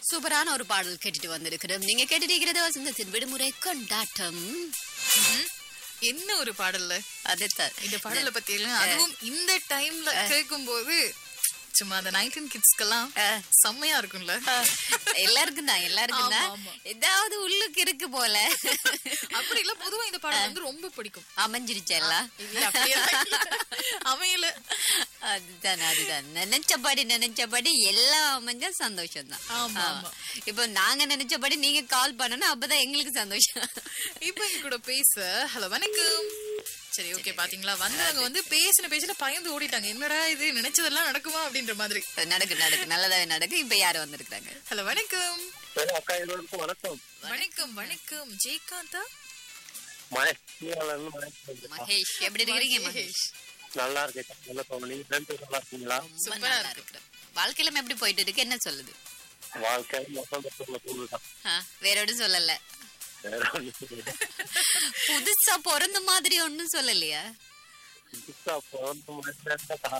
சூப்பரான ஒரு பாடல் கேட்டுட்டு வந்திருக்கிறோம் நீங்க கேட்டுட்டு இருக்கிறது வசந்தத்தின் விடுமுறை கொண்டாட்டம் ம்ஹும். என்ன ஒரு பாடல்ல அதுதான் இந்த பாடலை பத்தி எல்லாம் அதுவும் இந்த டைம்ல கேட்கும் போது சும்மா அந்த நைன்டீன் கிட்ஸ்க்கெல்லாம் அஹ். செம்மையா இருக்கும்ல எல்லாருக்கும் தான் எல்லாருக்கும் தான் ஆமா, ஆமா. ஏதாவது உள்ளுக்கு இருக்கு போல அப்படி இல்ல பொதுவா இந்த பாடல் வந்து ரொம்ப பிடிக்கும் அமைஞ்சிருச்சு எல்லாம் இல்ல அப்படியெல்லாம் இல்ல. அமையல அதுதான் அதுதான் நினைச்சபடி நினைச்சபடி எல்லாம் அமைஞ்சா சந்தோஷம் தான் ஆமா, ஆமா. இப்போ நாங்க நினைச்சபடி நீங்க கால் பண்ணணும் அப்பதான் எங்களுக்கு சந்தோஷம் இப்ப எங்க கூட பேச ஹலோ வணக்கம் சரி ஓகே பாத்தீங்களா வந்தவங்க வந்து பேசின பேசின பயந்து ஓடிட்டாங்க என்னடா இது நினைச்சதெல்லாம் நடக்குமா அப்படின்ற மாதிரி நடக்கு நடக்கு நல்லதாவே நடக்கு இப்ப யாரு வந்திருக்காங்க ஹலோ வணக்கம் அக்கா எல்லோருக்கும் வணக்கம் வணக்கம் வணக்கம் ஜெயகாந்தா மகேஷ் மகேஷ் மகேஷ் எப்படி இருக்கிறீங்க மகேஷ் நல்லா இருக்கேன் நல்ல தோணும் நீங்க ரெண்டு பேரும் நல்லா இருக்கீங்களா ரொம்ப சூப்பரா நல்லா இருக்கிறோம் வாழ்க்கையில எப்படி போயிட்டு இருக்கு என்ன சொல்லுது வாழ்க்கை வசந்தத்துல கூடுதான் ஆ, வேற ஒன்றும் சொல்லல வேற ஒண்ணும் இல்லை. புதுசா பிறந்த மாதிரி ஒண்ணும் சொல்லலையா புதுசா பிறந்த மாதிரி தான்.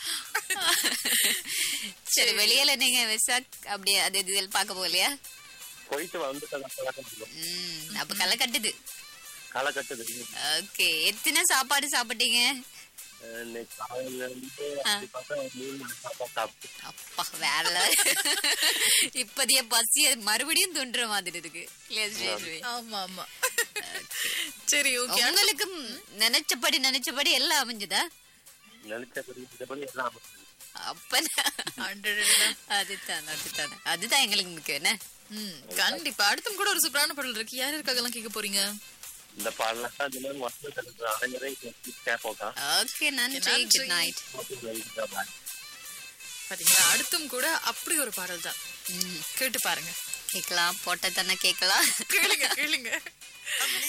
சரி வெளியில நீங்க வெசாக் அப்படியே அது இதில் பார்க்க போகலையா போயிட்டு வந்துட்டேன் களை கட்டுது ம் அப்ப களை கட்டுது களை கட்டுது ஓகே எத்தனை சாப்பாடு சாப்பிட்டீங்க அஹ் இன்னைக்கு காலையில இருந்து அப்படி பார்த்தா ஒரு மூணு மணி சாப்பாடு சாப்பிட்டு அப்பா வேற level. இப்போதைய பசிய மறுபடியும் தோன்ற மாதிரி இருக்கு இல்லையா ஸ்ரீஸ்ரீ? ஆமா ஆமா சரி ஓகே உங்களுக்கும் நினைச்சபடி நினைச்சபடி எல்லாம் அமைஞ்சுதா நினைச்சபடி நினைச்சபடி எல்லாம் அமைஞ்சது. அப்ப அடடடடா. அதுதான் அதுதான் அதுதான் எங்களுக்கு முக்கியம் என்ன ம், கண்டிப்பா அடுத்தும் கூட ஒரு சூப்பரான பாடல் இருக்கு யார் இருக்காங்கலாம் கேட்க போறீங்க இந்த பாடலாம் தான் தினம் வசந்தத்துல அனைவரையும் கேட்போக்கா ஓகே நன்றி நன்றி. குட் நைட் பாத்தீங்களா அடுத்தும் கூட அப்படி ஒரு பாடல் தான் கேட்டு பாருங்க கேட்கலாம் போட்ட தானே கேட்கலாம் கேளுங்க கேளுங்க